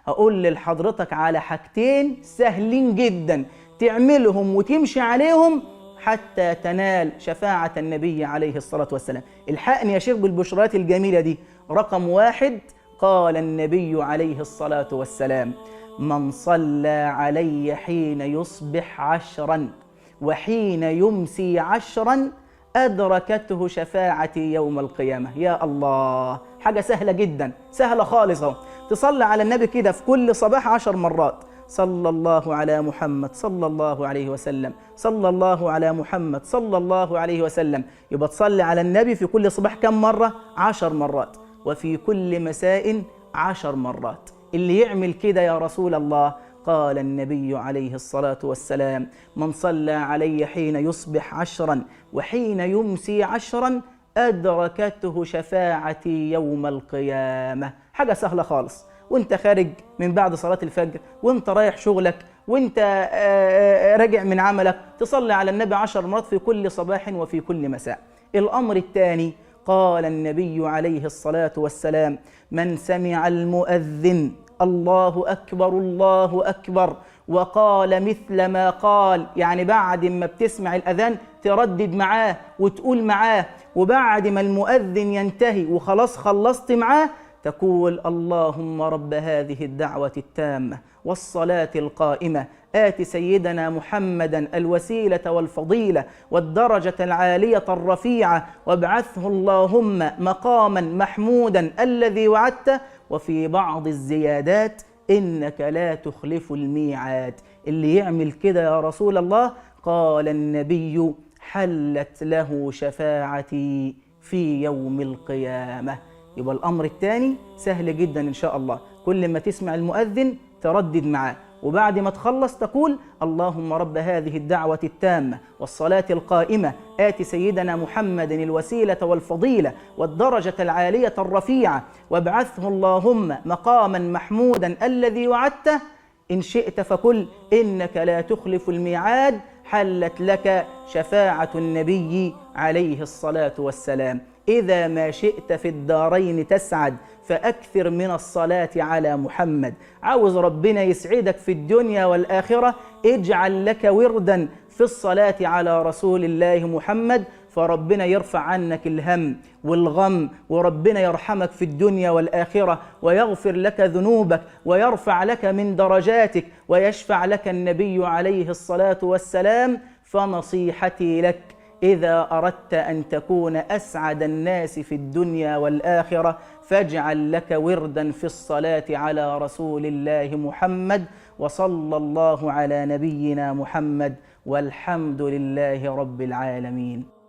هقول لحضرتك على حاجتين سهلين جدا تعملهم وتمشي عليهم حتى تنال شفاعة النبي عليه الصلاة والسلام الحقني يا شيخ بالبشرات الجميلة دي رقم واحد قال النبي عليه الصلاة والسلام من صلى علي حين يصبح عشرا وحين يمسي عشرا أدركته شفاعتي يوم القيامة يا الله حاجة سهلة جدا سهلة خالص اهو تصلي على النبي كده في كل صباح عشر مرات صلى الله على محمد صلى الله عليه وسلم صلى الله على محمد صلى الله عليه وسلم يبقى تصلي على النبي في كل صباح كم مرة؟ عشر مرات وفي كل مساء عشر مرات اللي يعمل كده يا رسول الله قال النبي عليه الصلاة والسلام من صلى علي حين يصبح عشرا وحين يمسي عشرا أدركته شفاعتي يوم القيامة حاجة سهلة خالص وانت خارج من بعد صلاة الفجر وانت رايح شغلك وانت آه، آه، راجع من عملك تصلي على النبي عشر مرات في كل صباح وفي كل مساء الأمر الثاني قال النبي عليه الصلاة والسلام من سمع المؤذن الله أكبر الله أكبر وقال مثل ما قال يعني بعد ما بتسمع الأذان تردد معاه وتقول معاه وبعد ما المؤذن ينتهي وخلاص خلصت معاه تقول اللهم رب هذه الدعوة التامة والصلاة القائمة آت سيدنا محمدا الوسيلة والفضيلة والدرجة العالية الرفيعة وابعثه اللهم مقاما محمودا الذي وعدته وفي بعض الزيادات إنك لا تخلف الميعاد اللي يعمل كده يا رسول الله قال النبي حلت له شفاعتي في يوم القيامة يبقى الأمر الثاني سهل جدا إن شاء الله كل ما تسمع المؤذن تردد معاه وبعد ما تخلص تقول اللهم رب هذه الدعوة التامة والصلاة القائمة آت سيدنا محمد الوسيلة والفضيلة والدرجة العالية الرفيعة وابعثه اللهم مقاما محمودا الذي وعدته إن شئت فكل إنك لا تخلف الميعاد حلت لك شفاعة النبي عليه الصلاة والسلام إذا ما شئت في الدارين تسعد فأكثر من الصلاة على محمد عاوز ربنا يسعدك في الدنيا والآخرة اجعل لك وردا في الصلاة على رسول الله محمد فربنا يرفع عنك الهم والغم وربنا يرحمك في الدنيا والآخرة ويغفر لك ذنوبك ويرفع لك من درجاتك ويشفع لك النبي عليه الصلاة والسلام فنصيحتي لك إذا أردت أن تكون أسعد الناس في الدنيا والآخرة فاجعل لك وردا في الصلاة على رسول الله محمد وصلى الله على نبينا محمد والحمد لله رب العالمين